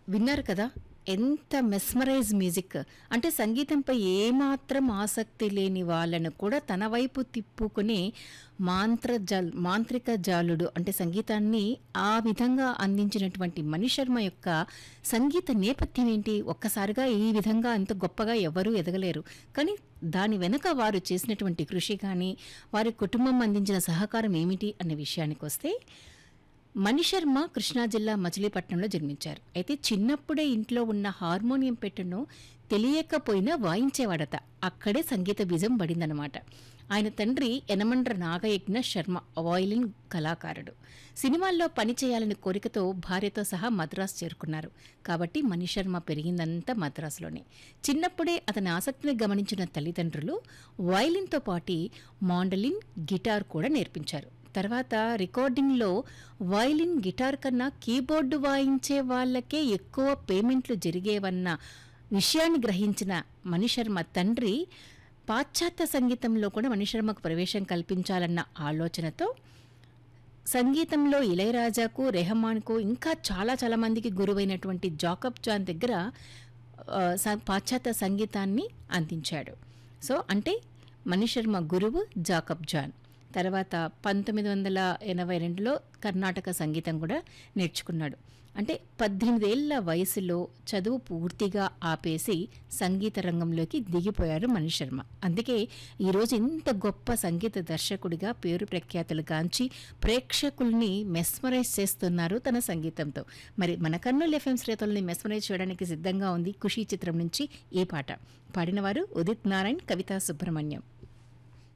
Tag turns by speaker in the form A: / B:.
A: విన్నారు కదా ఎంత మెస్మరైజ్ మ్యూజిక్ అంటే సంగీతంపై ఏమాత్రం ఆసక్తి లేని వాళ్ళను కూడా తన వైపు తిప్పుకునే మాంత్రజాల్ మాంత్రిక జాలుడు అంటే సంగీతాన్ని ఆ విధంగా అందించినటువంటి మణిశర్మ యొక్క సంగీత నేపథ్యం ఏంటి ఒక్కసారిగా ఈ విధంగా అంత గొప్పగా ఎవరూ ఎదగలేరు కానీ దాని వెనుక వారు చేసినటువంటి కృషి కానీ వారి కుటుంబం అందించిన సహకారం ఏమిటి అనే విషయానికి వస్తే మణిశర్మ కృష్ణా జిల్లా మచిలీపట్నంలో జన్మించారు అయితే చిన్నప్పుడే ఇంట్లో ఉన్న హార్మోనియం పెట్టెను తెలియకపోయినా వాయించేవాడట అక్కడే సంగీత బీజం పడిందనమాట ఆయన తండ్రి యనమండ్ర నాగయజ్ఞ శర్మ వాయిలిన్ కళాకారుడు సినిమాల్లో పనిచేయాలని కోరికతో భార్యతో సహా మద్రాసు చేరుకున్నారు కాబట్టి మణిశర్మ పెరిగిందంతా మద్రాసులోనే చిన్నప్పుడే అతని ఆసక్తిని గమనించిన తల్లిదండ్రులు వయలిన్తో పాటు మాండలిన్ గిటార్ కూడా నేర్పించారు తర్వాత రికార్డింగ్లో వయలిన్ గిటార్ కన్నా కీబోర్డు వాయించే వాళ్ళకే ఎక్కువ పేమెంట్లు జరిగేవన్న విషయాన్ని గ్రహించిన మణిశర్మ తండ్రి పాశ్చాత్య సంగీతంలో కూడా మణిశర్మకు ప్రవేశం కల్పించాలన్న ఆలోచనతో సంగీతంలో ఇళయరాజాకు రెహమాన్కు ఇంకా చాలా చాలా మందికి గురువైనటువంటి జాకబ్ జాన్ దగ్గర ఆ, స- పాశ్చాత్య సంగీతాన్ని అందించాడు సో అంటే మణిశర్మ గురువు జాకబ్ జాన్ తర్వాత పంతొమ్మిది వందల ఎనభై రెండులో కర్ణాటక సంగీతం కూడా నేర్చుకున్నాడు అంటే పద్దెనిమిదేళ్ల వయసులో చదువు పూర్తిగా ఆపేసి సంగీత రంగంలోకి దిగిపోయారు మణిశర్మ అందుకే ఈరోజు ఇంత గొప్ప సంగీత దర్శకుడిగా పేరు ప్రఖ్యాతులు గాంచి ప్రేక్షకుల్ని మెస్మరైజ్ చేస్తున్నారు తన సంగీతంతో మరి మన కర్నూలు ఎఫ్ఎం శ్రోతల్ని మెస్మరైజ్ చేయడానికి సిద్ధంగా ఉంది ఖుషీ చిత్రం నుంచి ఈ పాట పాడినవారు ఉదిత్ నారాయణ్ కవితా సుబ్రహ్మణ్యం